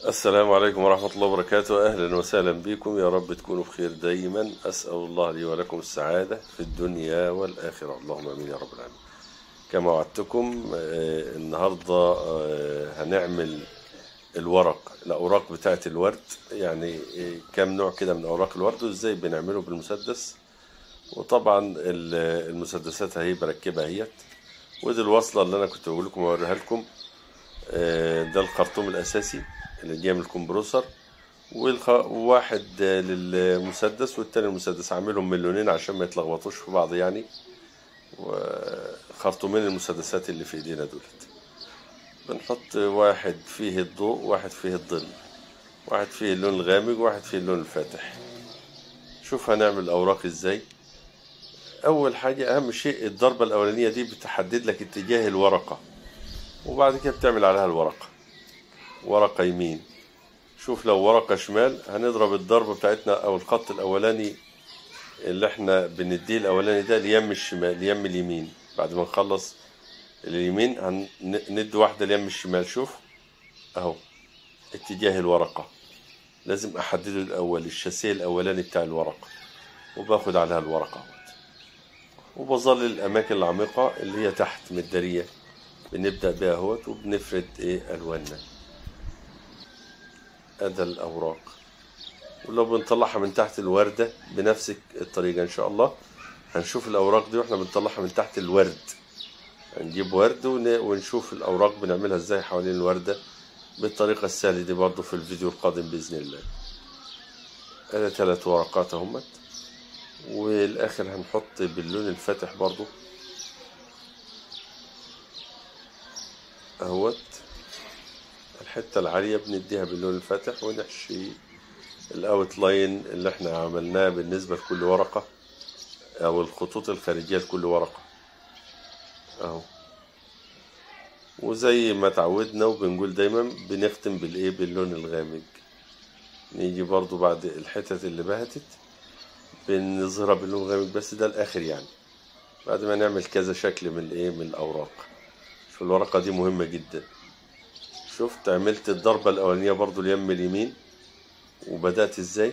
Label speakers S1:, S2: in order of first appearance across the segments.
S1: السلام عليكم ورحمة الله وبركاته أهلا وسهلا بكم يا رب تكونوا بخير دايما أسأل الله لي ولكم السعادة في الدنيا والآخرة اللهم آمين يا رب العالمين كما وعدتكم آه، النهاردة آه، هنعمل الورق الأوراق بتاعة الورد يعني آه، كام نوع كده من أوراق الورد وإزاي بنعمله بالمسدس وطبعا ال- المسدسات اهي بركبها اهيت ودي الوصلة اللي أنا كنت بقول لكم أوريها لكم آه، ده الخرطوم الأساسي اللي جاي من الكمبروسر والخ... وواحد آه، للمسدس والتاني المسدس عاملهم من لونين عشان ما يتلخبطوش في بعض يعني وخرطومين المسدسات اللي في ايدينا دولت بنحط واحد فيه الضوء واحد فيه الظل واحد فيه اللون الغامق واحد فيه اللون الفاتح شوف هنعمل الأوراق ازاي أول حاجة أهم شيء الضربة الأولانية دي بتحدد لك اتجاه الورقة وبعد كده بتعمل عليها الورقة ورقة يمين شوف لو ورقة شمال هنضرب الضربة بتاعتنا أو الخط الأولاني اللي احنا بنديه الأولاني ده ليم الشمال ليم اليمين بعد ما نخلص اليمين هندي واحدة ليم الشمال شوف أهو اتجاه الورقة لازم أحدده الأول الشاسيه الأولاني بتاع الورقة وباخد عليها الورقة اهوت وبظل الأماكن العميقة اللي هي تحت مدارية بنبدأ بيها اهوت وبنفرد إيه ألواننا أدا الأوراق ولو بنطلعها من تحت الوردة بنفس الطريقة إن شاء الله هنشوف الأوراق دي وإحنا بنطلعها من تحت الورد هنجيب ورد ون- ونشوف الأوراق بنعملها إزاي حوالين الوردة بالطريقة السهلة دي برضو في الفيديو القادم بإذن الله هذا ثلاث ورقات اهمت والآخر هنحط باللون الفاتح برضو اهوت الحتة العالية بنديها باللون الفاتح ونحشي الاوت لاين اللي احنا عملناه بالنسبة لكل ورقة او الخطوط الخارجية لكل ورقة اهو وزي ما تعودنا وبنقول دايما بنختم بالايه باللون الغامق نيجي برضو بعد الحتت اللي بهتت بنظهرها باللون الغامق بس ده الاخر يعني بعد ما نعمل كذا شكل من الايه من الاوراق شوف الورقة دي مهمة جدا شفت عملت الضربة الأولانية برضو اليم اليمين وبدأت ازاي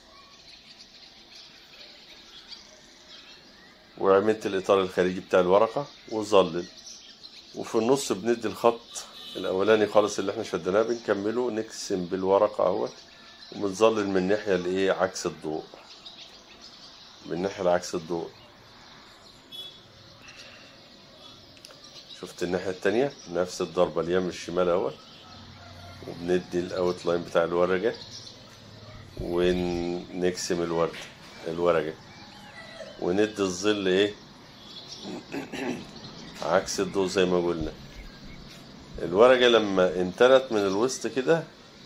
S1: وعملت الإطار الخارجي بتاع الورقة وظلل وفي النص بندي الخط الأولاني خالص اللي احنا شدناه بنكمله نقسم بالورقة اهوت وبنظلل من الناحية اللي ايه عكس الضوء من الناحية اللي عكس الضوء شفت الناحية التانية نفس الضربة اليم الشمال اهوت وبندي الاوت لاين بتاع الورقة ونقسم الورد الورقة وندي الظل ايه عكس الضوء زي ما قلنا الورقة لما انتنت من الوسط كده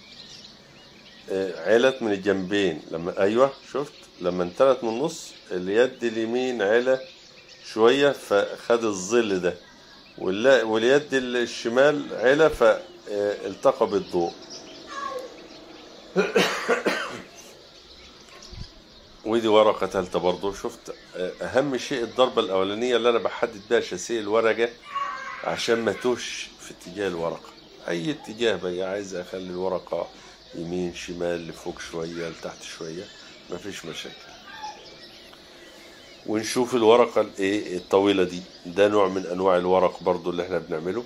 S1: آه، علت من الجنبين لما ايوه شفت لما انتنت من النص اليد اليمين علا شوية فخد الظل ده واللا- واليد الشمال علا فالتقى بالضوء ودي ورقة تالتة برضو شفت آه، أهم شيء الضربة الأولانية اللي أنا بحدد بيها شاسيه الورقة عشان ما توش في اتجاه الورقة أي اتجاه بقى عايز أخلي الورقة يمين شمال لفوق شوية لتحت شوية مفيش مشاكل ونشوف الورقة الايه الطويلة دي ده نوع من أنواع الورق برضو اللي احنا بنعمله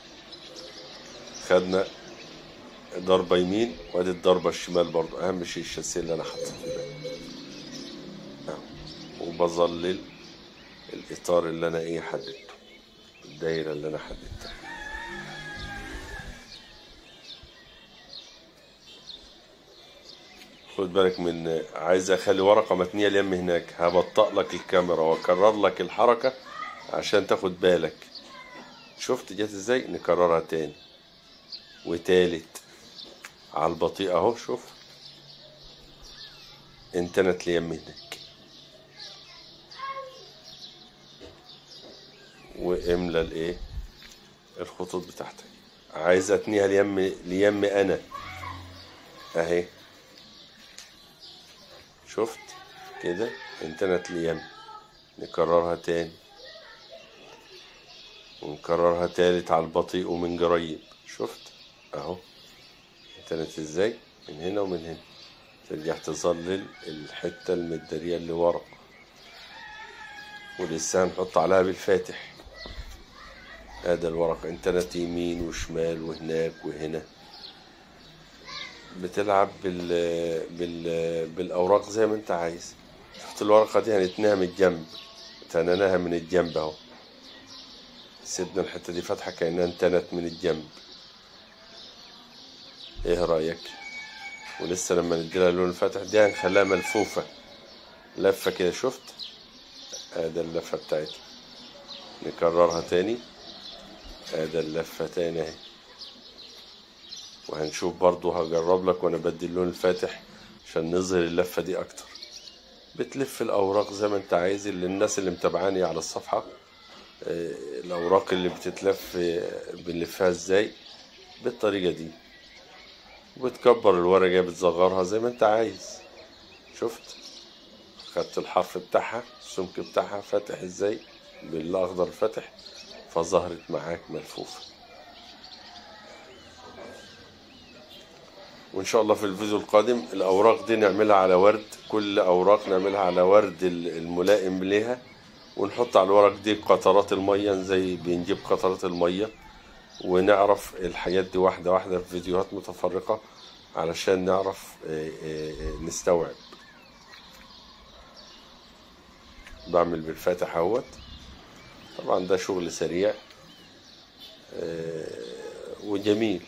S1: خدنا ضربة يمين وادي الضربة الشمال برضو أهم شيء الشاسيه اللي أنا حاطط فيه ده أهو. وبظلل الإطار اللي أنا إيه حددته الدايرة اللي أنا حددتها خد بالك من عايز أخلي ورقة متنية اليم هناك هبطأ لك الكاميرا وأكرر لك الحركة عشان تاخد بالك شفت جت ازاي نكررها تاني وتالت على البطيء اهو شوف انتنت ليم هناك واملى الايه الخطوط بتاعتك عايز اتنيها ليم ليم انا اهي شفت كده انتنت ليم نكررها تاني ونكررها تالت على البطيء ومن قريب شفت اهو انتنت ازاي من هنا ومن هنا ترجع تظلل الحتة المدارية اللي ورا ولسه هنحط عليها بالفاتح هذا الورق انتنت يمين وشمال وهناك وهنا بتلعب بال... بال... بالأوراق زي ما انت عايز شفت الورقة دي هنتناها من الجنب تنناها من الجنب اهو سيبنا الحتة دي فاتحة كأنها انتنت من الجنب ايه رأيك ولسه لما نديلها اللون الفاتح دي هنخليها ملفوفة لفة كده شفت ادي اللفة بتاعتها نكررها تاني ادي اللفة تاني اهي وهنشوف برضو هجرب لك وانا بدي اللون الفاتح عشان نظهر اللفة دي اكتر بتلف الاوراق زي ما انت عايز اللي الناس اللي متابعاني على الصفحة آه، الاوراق اللي بتتلف آه، بنلفها ازاي بالطريقة دي وبتكبر الورقة بتصغرها زي ما انت عايز شفت خدت الحرف بتاعها السمك بتاعها فاتح ازاي بالاخضر فاتح فظهرت معاك ملفوفة وان شاء الله في الفيديو القادم الاوراق دي نعملها على ورد كل اوراق نعملها على ورد ال- الملائم ليها ونحط على الورق دي قطرات المية زي بنجيب قطرات المية ونعرف الحاجات دي واحدة واحدة في فيديوهات متفرقة علشان نعرف آه، آه، آه، نستوعب بعمل بالفاتح اهوت طبعا ده شغل سريع آه، وجميل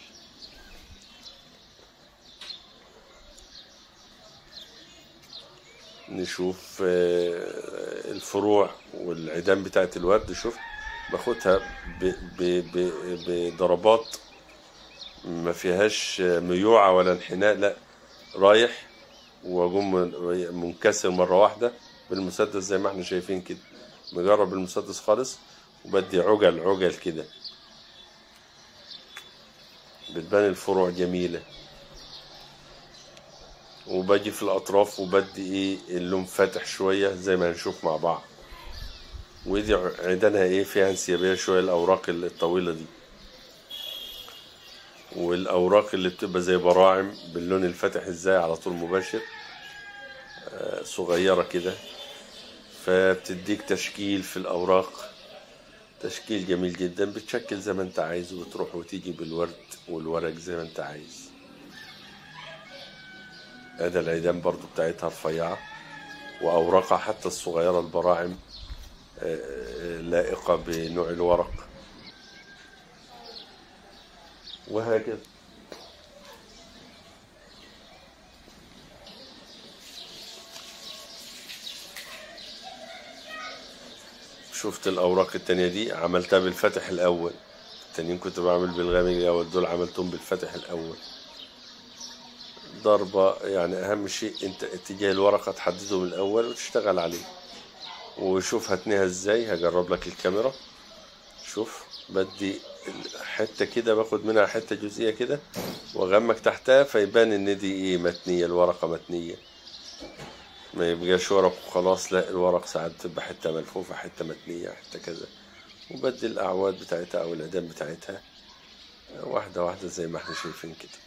S1: نشوف آه، الفروع والعيدان بتاعت الورد شوف باخدها ب- ب- ب- بضربات ما فيهاش ميوعة ولا انحناء لا رايح واقوم من- منكسر مرة واحدة بالمسدس زي ما احنا شايفين كده مجرب المسدس خالص وبدي عجل عجل كده بتبان الفروع جميلة وباجي في الأطراف وبدي إيه اللون فاتح شوية زي ما هنشوف مع بعض ودي عيدانها إيه فيها انسيابية شوية الأوراق الطويلة دي والأوراق اللي بتبقى زي براعم باللون الفاتح إزاي على طول مباشر آه، صغيرة كده فبتديك تشكيل في الأوراق تشكيل جميل جدا بتشكل زي ما انت عايز وتروح وتيجي بالورد والورق زي ما انت عايز هذا العيدان برضو بتاعتها رفيعة وأوراقها حتى الصغيرة البراعم آه، آه، لائقة بنوع الورق وهكذا شفت الأوراق التانية دي عملتها بالفتح الأول التانيين كنت بعمل بالغامق الأول دول عملتهم بالفتح الأول ضربة يعني أهم شيء أنت اتجاه الورقة تحدده من الأول وتشتغل عليه وشوف هتنيها ازاي هجرب لك الكاميرا شوف بدي حتة كده باخد منها حتة جزئية كده واغمق تحتها فيبان ان دي ايه متنية الورقة متنية ما يبقاش ورق وخلاص لا الورق ساعات بتبقى حتة ملفوفة حتة متنية حتة كذا وبدي الأعواد بتاعتها أو العيدان بتاعتها واحدة واحدة زي ما احنا شايفين كده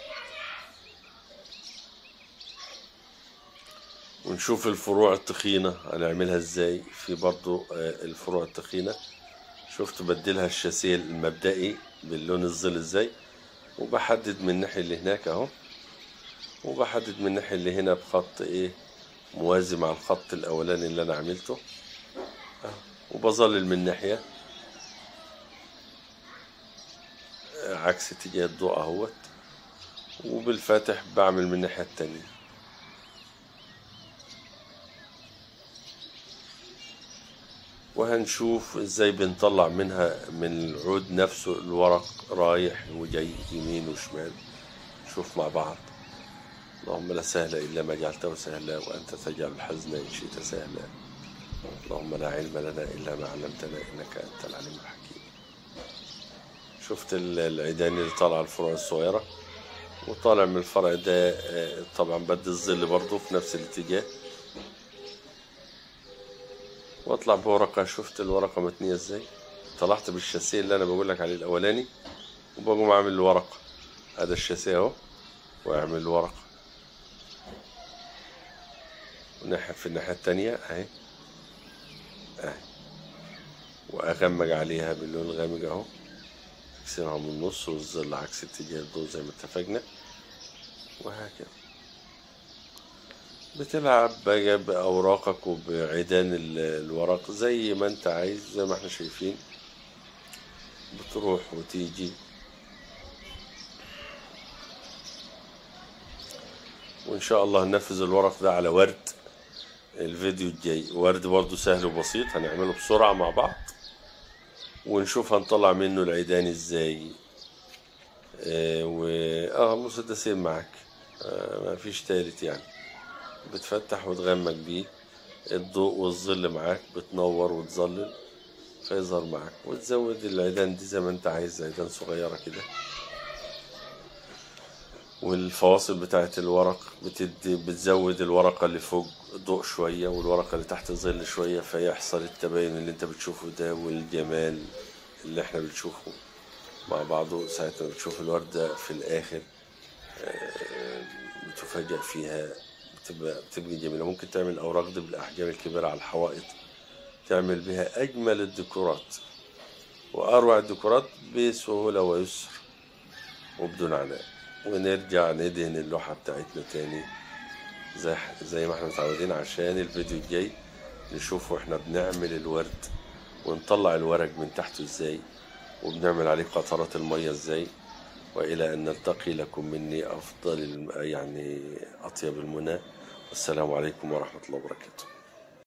S1: ونشوف الفروع التخينة هنعملها ازاي في برضو آه، الفروع التخينة شفت بديلها الشاسيه المبدئي باللون الظل ازاي وبحدد من الناحية اللي هناك اهو وبحدد من الناحية اللي هنا بخط ايه موازي مع الخط الاولاني اللي انا عملته أهو. وبظلل من ناحية آه، عكس اتجاه الضوء اهوت وبالفاتح بعمل من الناحية التانية وهنشوف ازاي بنطلع منها من العود نفسه الورق رايح وجاي يمين وشمال شوف مع بعض اللهم لا سهل إلا ما جعلته سهلا وأنت تجعل الحزن إن شئت سهلا اللهم لا علم لنا إلا ما علمتنا إنك أنت العليم الحكيم شفت ال- العيدان اللي طالعة الفروع الصغيرة وطالع من الفرع ده آه، طبعا بدي الظل برضه في نفس الاتجاه واطلع بورقة شفت الورقة متنية ازاي طلعت بالشاسيه اللي انا بقول لك عليه الاولاني وبقوم اعمل الورقة هذا الشاسيه اهو واعمل ورقة وناحية في الناحية التانية اهي اهي واغمج عليها باللون الغامق اهو اكسرها من النص والظل عكس اتجاه الضوء زي ما اتفقنا وهكذا بتلعب بقى بأوراقك وبعيدان ال- الورق زي ما انت عايز زي ما احنا شايفين بتروح وتيجي وإن شاء الله ننفذ الورق ده على ورد الفيديو الجاي ورد برضو سهل وبسيط هنعمله بسرعة مع بعض ونشوف هنطلع منه العيدان ازاي اه و اه مسدسين معاك آه ما فيش تالت يعني بتفتح وتغمق بيه الضوء والظل معاك بتنور وتظلل فيظهر معاك وتزود العيدان دي زي ما انت عايز عيدان صغيرة كده والفواصل بتاعت الورق بتدي بتزود الورقة اللي فوق ضوء شوية والورقة اللي تحت ظل شوية فيحصل التباين اللي انت بتشوفه ده والجمال اللي احنا بنشوفه مع بعضه ساعة ما بتشوف الوردة في الآخر آه، بتفاجأ فيها بتبقى بتبقى جميلة ممكن تعمل أوراق دي بالأحجام الكبيرة على الحوائط تعمل بها أجمل الديكورات وأروع الديكورات بسهولة ويسر وبدون عناء ونرجع ندهن اللوحة بتاعتنا تاني زي زي ما احنا متعودين عشان الفيديو الجاي نشوفه احنا بنعمل الورد ونطلع الورق من تحته ازاي وبنعمل عليه قطرات المية ازاي وإلى أن نلتقي لكم مني أفضل الم- يعني أطيب المنى والسلام عليكم ورحمة الله وبركاته